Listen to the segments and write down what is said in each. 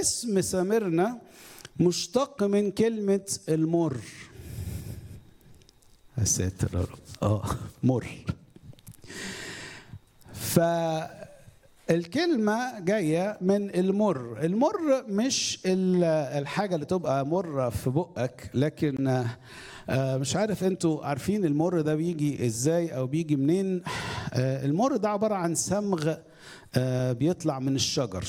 اسم سامرنا مشتق من كلمة المر يا ساتر يا رب اه مر فالكلمة جاية من المر المر مش ال- الحاجة اللي تبقى مرة في بقك لكن آه، مش عارف انتوا عارفين المر ده بيجي ازاي او بيجي منين آه، المر ده عبارة عن صمغ آه، بيطلع من الشجر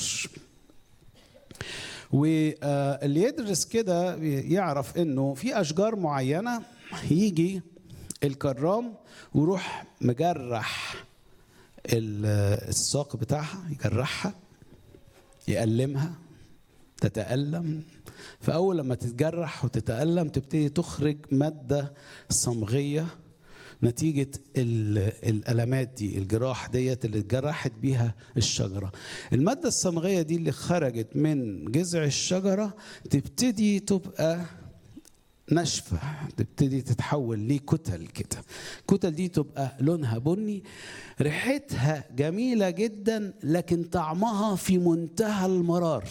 واللي يدرس كده يعرف انه في اشجار معينه يجي الكرام ويروح مجرح ال- الساق بتاعها يجرحها يألمها تتألم فأول لما تتجرح وتتألم تبتدي تخرج مادة صمغية نتيجة ال- الألمات دي الجراح ديت اللي اتجرحت بيها الشجرة المادة الصمغية دي اللي خرجت من جذع الشجرة تبتدي تبقى ناشفة تبتدي تتحول لكتل كده الكتل دي تبقى لونها بني ريحتها جميلة جدا لكن طعمها في منتهى المرار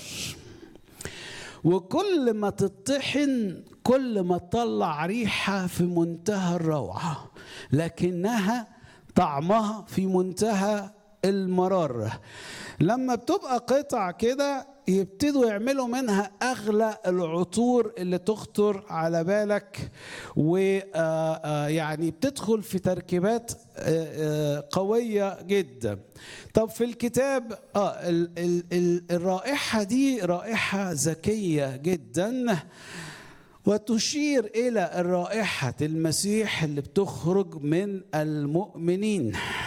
وكل ما تطحن كل ما تطلع ريحة في منتهى الروعة لكنها طعمها في منتهى المرارة لما بتبقى قطع كده يبتدوا يعملوا منها اغلى العطور اللي تخطر على بالك ويعني بتدخل في تركيبات آه، آه، قويه جدا طب في الكتاب اه ال- ال- ال- الرائحه دي رائحه ذكيه جدا وتشير الى رائحه المسيح اللي بتخرج من المؤمنين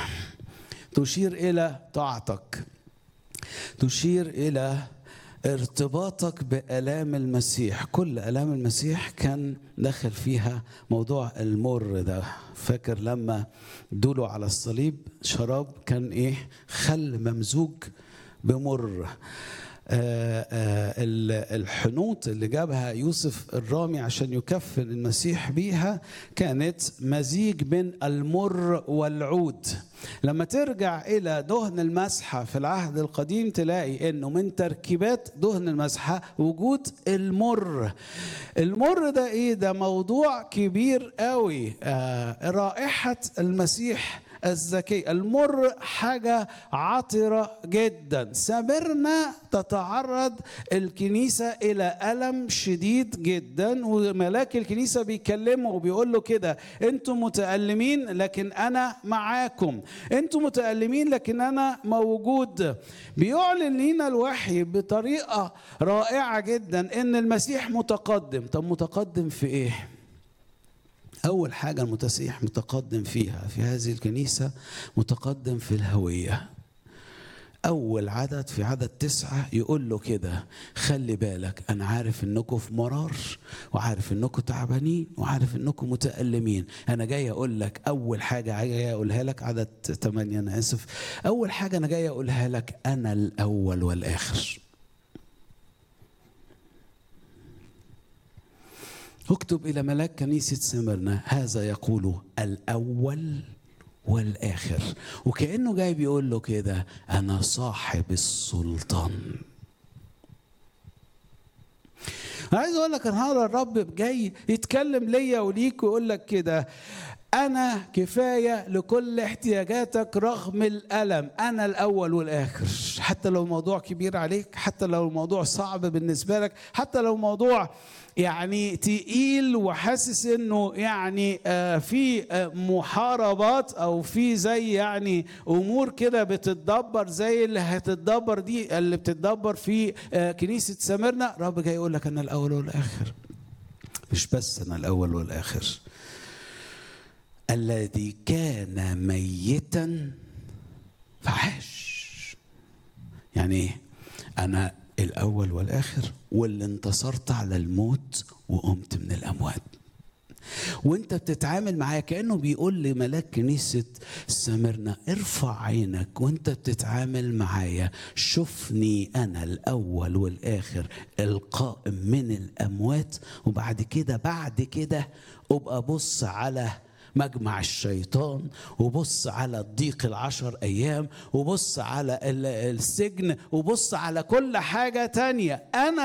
تشير الى طاعتك تشير الى ارتباطك بالام المسيح كل الام المسيح كان دخل فيها موضوع المر ده فاكر لما دولوا على الصليب شراب كان ايه خل ممزوج بمر آه، آه، ال- الحنوط اللي جابها يوسف الرامي عشان يكفن المسيح بيها كانت مزيج بين المر والعود لما ترجع الى دهن المسحه في العهد القديم تلاقي انه من تركيبات دهن المسحه وجود المر المر ده ايه ده موضوع كبير قوي آه رائحه المسيح الذكي المر حاجة عطرة جدا سامرنا تتعرض الكنيسة إلى ألم شديد جدا وملاك الكنيسة بيكلمه وبيقول له كده أنتم متألمين لكن أنا معاكم أنتم متألمين لكن أنا موجود بيعلن لنا الوحي بطريقة رائعة جدا أن المسيح متقدم طب متقدم في إيه؟ أول حاجة المتسيح متقدم فيها في هذه الكنيسة متقدم في الهوية أول عدد في عدد تسعة يقول له كده خلي بالك أنا عارف إنكم في مرار وعارف إنكم تعبانين وعارف إنكم متألمين أنا جاي أقول لك أول حاجة جاي أقولها لك عدد ثمانية أنا آسف أول حاجة أنا جاي أقولها لك أنا الأول والآخر اكتب إلى ملاك كنيسة سمرنا هذا يقول الأول والآخر وكأنه جاي بيقول له كده أنا صاحب السلطان عايز اقول لك النهارده الرب جاي يتكلم ليا وليك ويقول لك كده انا كفايه لكل احتياجاتك رغم الالم انا الاول والاخر حتى لو الموضوع كبير عليك حتى لو الموضوع صعب بالنسبه لك حتى لو الموضوع يعني تقيل وحاسس انه يعني آه في آه محاربات او في زي يعني امور كده بتتدبر زي اللي هتتدبر دي اللي بتتدبر في آه كنيسه سمرنا رب جاي يقول لك انا الاول والاخر مش بس انا الاول والاخر الذي كان ميتا فعاش يعني ايه انا الاول والاخر واللي انتصرت على الموت وقمت من الاموات وانت بتتعامل معايا كانه بيقول لملاك كنيسه سمرنا ارفع عينك وانت بتتعامل معايا شوفني انا الاول والاخر القائم من الاموات وبعد كده بعد كده ابقى بص على مجمع الشيطان وبص على الضيق العشر ايام وبص على ال- السجن وبص على كل حاجه تانية انا